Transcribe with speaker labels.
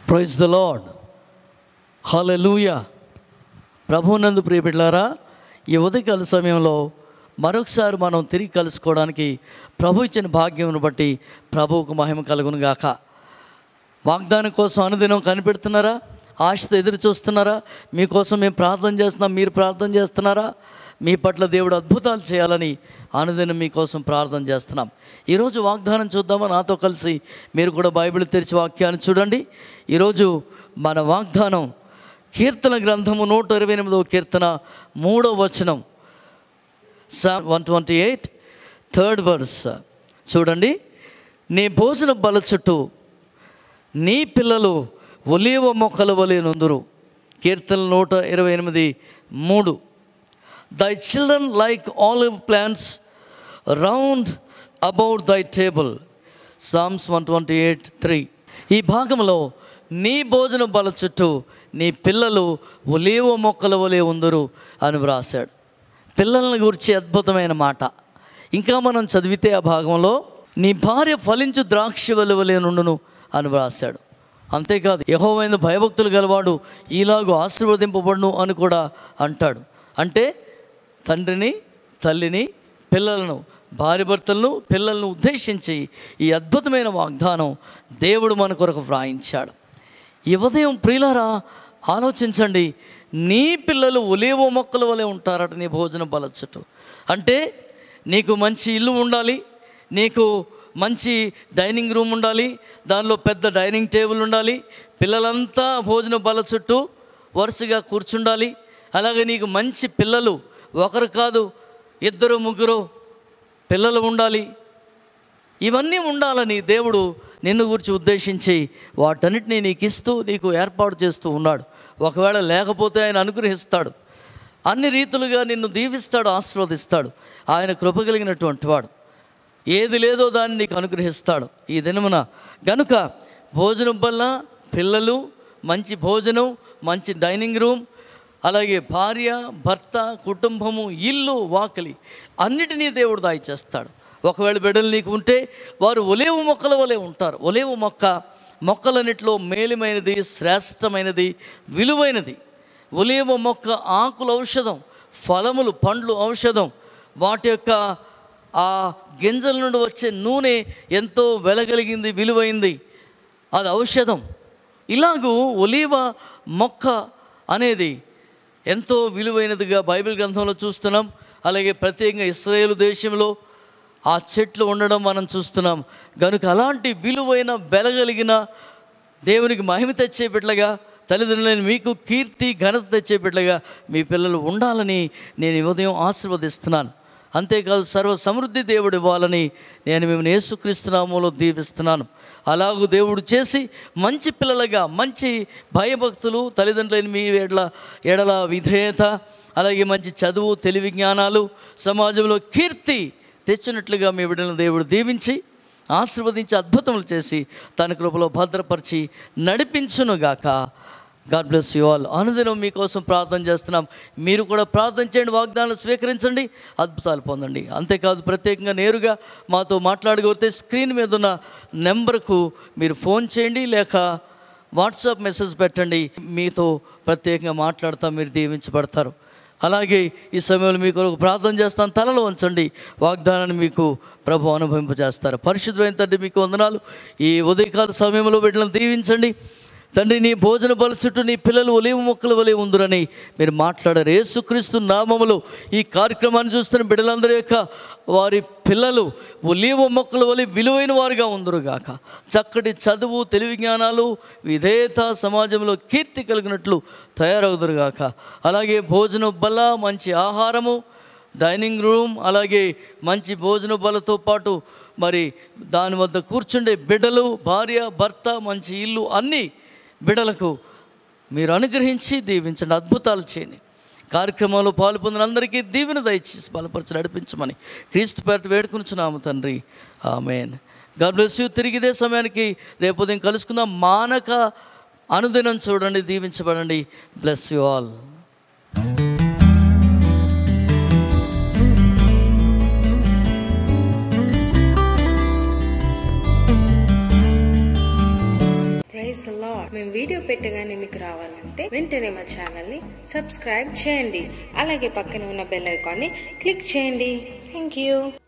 Speaker 1: praise the lord హల్లెలూయా ప్రభునందు ప్రియబిడ్లారా ఈ ఉదయకాల సమయంలో మరొకసారి మనం తిరిగి కలుసుకోవడానికి ప్రభు ఇచ్చిన భాగ్యమును బట్టి ప్రభువుకు మహిమ కలుగును గాక వాగ్దానం కోసం అనుదినం కనిపెడుతున్నారా ఆశతో ఎదురు చూస్తున్నారా మీకోసం మేము ప్రార్థన చేస్తున్నాం మీరు ప్రార్థన చేస్తున్నారా మీ పట్ల దేవుడు అద్భుతాలు చేయాలని అనుదినం మీకోసం ప్రార్థన చేస్తున్నాం ఈరోజు వాగ్దానం చూద్దామా నాతో కలిసి మీరు కూడా బైబిల్ తెరిచి వాక్యాన్ని చూడండి ఈరోజు మన వాగ్దానం కీర్తన గ్రంథము నూట ఇరవై ఎనిమిదవ కీర్తన మూడవ వచనం psalm one twenty eight third verse చూడండి నీ భోజన బల చుట్టూ నీ పిల్లలు ఒలీవ మొక్కల వలె నొందురు కీర్తన నూట ఇరవై ఎనిమిది మూడు thy children like olive plants round about thy table psalms one twenty eight three ఈ భాగంలో నీ భోజన బల చుట్టూ నీ పిల్లలు ఒలీవ మొక్కల వలె ఉందరు అని వ్రాశాడు పిల్లల్ని గురించి అద్భుతమైన మాట ఇంకా మనం చదివితే ఆ భాగంలో నీ భార్య ఫలించు ద్రాక్ష వలె నుండును అని వ్రాశాడు అంతేకాదు యహోవైన భయభక్తులు గలవాడు ఈలాగు ఆశీర్వదింపబడును అని కూడా అంటాడు అంటే తండ్రిని తల్లిని పిల్లలను భార్య భర్తలను పిల్లలను ఉద్దేశించి ఈ అద్భుతమైన వాగ్దానం దేవుడు మన కొరకు వ్రాయించాడు ఈ ఉదయం ప్రియులారా ఆలోచించండి నీ పిల్లలు ఒలేవో మొక్కల వలె ఉంటారట నీ భోజన బలచుట్టు అంటే నీకు మంచి ఇల్లు ఉండాలి నీకు మంచి డైనింగ్ రూమ్ ఉండాలి దానిలో పెద్ద డైనింగ్ టేబుల్ ఉండాలి పిల్లలంతా భోజన బల చుట్టూ వరుసగా కూర్చుండాలి అలాగే నీకు మంచి పిల్లలు ఒకరు కాదు ఇద్దరు ముగ్గురు పిల్లలు ఉండాలి ఇవన్నీ ఉండాలని దేవుడు నిన్ను గురించి ఉద్దేశించి వాటన్నిటిని నీకు ఇస్తూ నీకు ఏర్పాటు చేస్తూ ఉన్నాడు ఒకవేళ లేకపోతే ఆయన అనుగ్రహిస్తాడు అన్ని రీతులుగా నిన్ను దీవిస్తాడు ఆశీర్వదిస్తాడు ఆయన కృప కలిగినటువంటి వాడు ఏది లేదో దాన్ని నీకు అనుగ్రహిస్తాడు ఈ దినమున గనుక భోజనం వల్ల పిల్లలు మంచి భోజనం మంచి డైనింగ్ రూమ్ అలాగే భార్య భర్త కుటుంబము ఇల్లు వాకిలి అన్నిటినీ దేవుడు దాయి చేస్తాడు ఒకవేళ బిడ్డలు నీకు ఉంటే వారు ఒలేవు మొక్కల వలె ఉంటారు ఒలేవు మొక్క మొక్కలన్నిటిలో మేలిమైనది శ్రేష్టమైనది విలువైనది ఒలేవ మొక్క ఆకులు ఔషధం ఫలములు పండ్లు ఔషధం వాటి యొక్క ఆ గింజల నుండి వచ్చే నూనె ఎంతో వెలగలిగింది విలువైంది అది ఔషధం ఇలాగూ ఒలీవ మొక్క అనేది ఎంతో విలువైనదిగా బైబిల్ గ్రంథంలో చూస్తున్నాం అలాగే ప్రత్యేకంగా ఇస్రాయేల్ దేశంలో ఆ చెట్లు ఉండడం మనం చూస్తున్నాం కనుక అలాంటి విలువైన వెలగలిగిన దేవునికి మహిమ తెచ్చే బిడ్డలుగా తల్లిదండ్రులైన మీకు కీర్తి ఘనత తెచ్చే బిడ్డలుగా మీ పిల్లలు ఉండాలని నేను ఈ ఉదయం ఆశీర్వదిస్తున్నాను అంతేకాదు సర్వ సమృద్ధి దేవుడు ఇవ్వాలని నేను మిమ్మల్ని యేసుక్రీస్తునామంలో దీవిస్తున్నాను అలాగూ దేవుడు చేసి మంచి పిల్లలుగా మంచి భయభక్తులు తల్లిదండ్రులైన మీ ఎడల ఎడల విధేయత అలాగే మంచి చదువు తెలివి జ్ఞానాలు సమాజంలో కీర్తి తెచ్చినట్లుగా మీ బిడ్డలను దేవుడు దీవించి ఆశీర్వదించి అద్భుతములు చేసి తన కృపలో భద్రపరిచి నడిపించునుగాక గాడ్ బ్లెస్ యు ఆల్ అనుదినం మీకోసం ప్రార్థన చేస్తున్నాం మీరు కూడా ప్రార్థన చేయండి వాగ్దానాలు స్వీకరించండి అద్భుతాలు పొందండి అంతేకాదు ప్రత్యేకంగా నేరుగా మాతో మాట్లాడగలిగితే స్క్రీన్ మీద ఉన్న నెంబర్కు మీరు ఫోన్ చేయండి లేక వాట్సాప్ మెసేజ్ పెట్టండి మీతో ప్రత్యేకంగా మాట్లాడతా మీరు దీవించబడతారు అలాగే ఈ సమయంలో మీ కొరకు ప్రార్థన చేస్తాను తలలో ఉంచండి వాగ్దానాన్ని మీకు ప్రభు అనుభవింపజేస్తారు పరిశుద్ధమైన తండ్రి మీకు వందనాలు ఈ ఉదయకాల సమయంలో వీటిని దీవించండి తండ్రి నీ భోజన బల చుట్టూ నీ పిల్లలు ఒలేవు మొక్కల వలె ఉందిరని మీరు మాట్లాడారు యేసుక్రీస్తు నామములో ఈ కార్యక్రమాన్ని చూస్తున్న బిడ్డలందరి యొక్క వారి పిల్లలు ఒలీవ మొక్కల వలె విలువైన వారుగా ఉందరుగాక చక్కటి చదువు తెలివి జ్ఞానాలు విధేయత సమాజంలో కీర్తి కలిగినట్లు తయారవుదురుగాక అలాగే భోజన బల మంచి ఆహారము డైనింగ్ రూమ్ అలాగే మంచి భోజన బలతో పాటు మరి దాని వద్ద కూర్చుండే బిడ్డలు భార్య భర్త మంచి ఇల్లు అన్నీ బిడలకు మీరు అనుగ్రహించి దీవించండి అద్భుతాలు చేయండి కార్యక్రమంలో పాలు పొందిన అందరికీ దీవెన దయచేసి బలపరచి నడిపించమని క్రీస్తు పేట వేడుకునిచున్నాము తండ్రి ఆమెన్ గాడ్ బ్లెస్ యూ తిరిగి ఇదే సమయానికి రేపు ఉదయం కలుసుకుందాం మానక అనుదినం చూడండి దీవించబడండి bless you all
Speaker 2: praise praise Lord మేము వీడియో పెట్టగానే మీకు రావాలంటే వెంటనే మా ఛానల్ ని సబ్స్క్రైబ్ చేయండి అలాగే పక్కన ఉన్న బెల్ ఐకాన్ ని క్లిక్ చేయండి థ్యాంక్ యూ